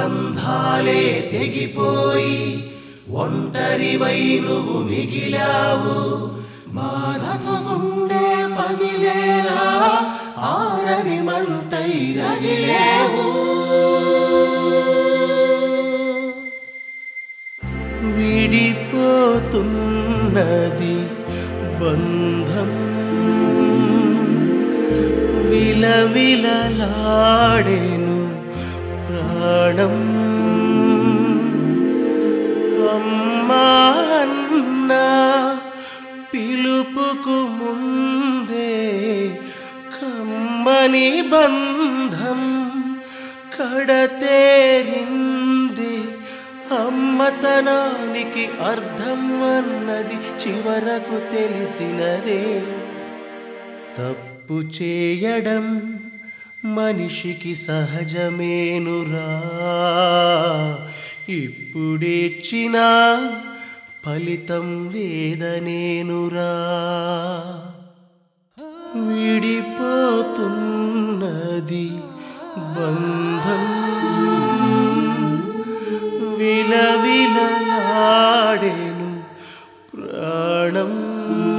బంధాలే తెగిపోయి ఒంటరివై నువ్వు మిగిలావు బాధతో గుండె పగిలేలా ఆరని మంటై రగిలేవు విడిపోతున్నది బంధం విలవిలలాడేను ప్రాణం అమ్మా అన్న పిలుపుకు ముందే కమ్మని బంధం కడతేరింది అమ్మతనానికి అర్థం అన్నది చివరకు తెలిసినదే తప్పు చేయడం మనిషికి సహజమేనురా ఇప్పుడేచ్చినా ఫలితం లేదనేనురా విడిపోతున్నది బంధం విలవిలలాడేను ప్రాణం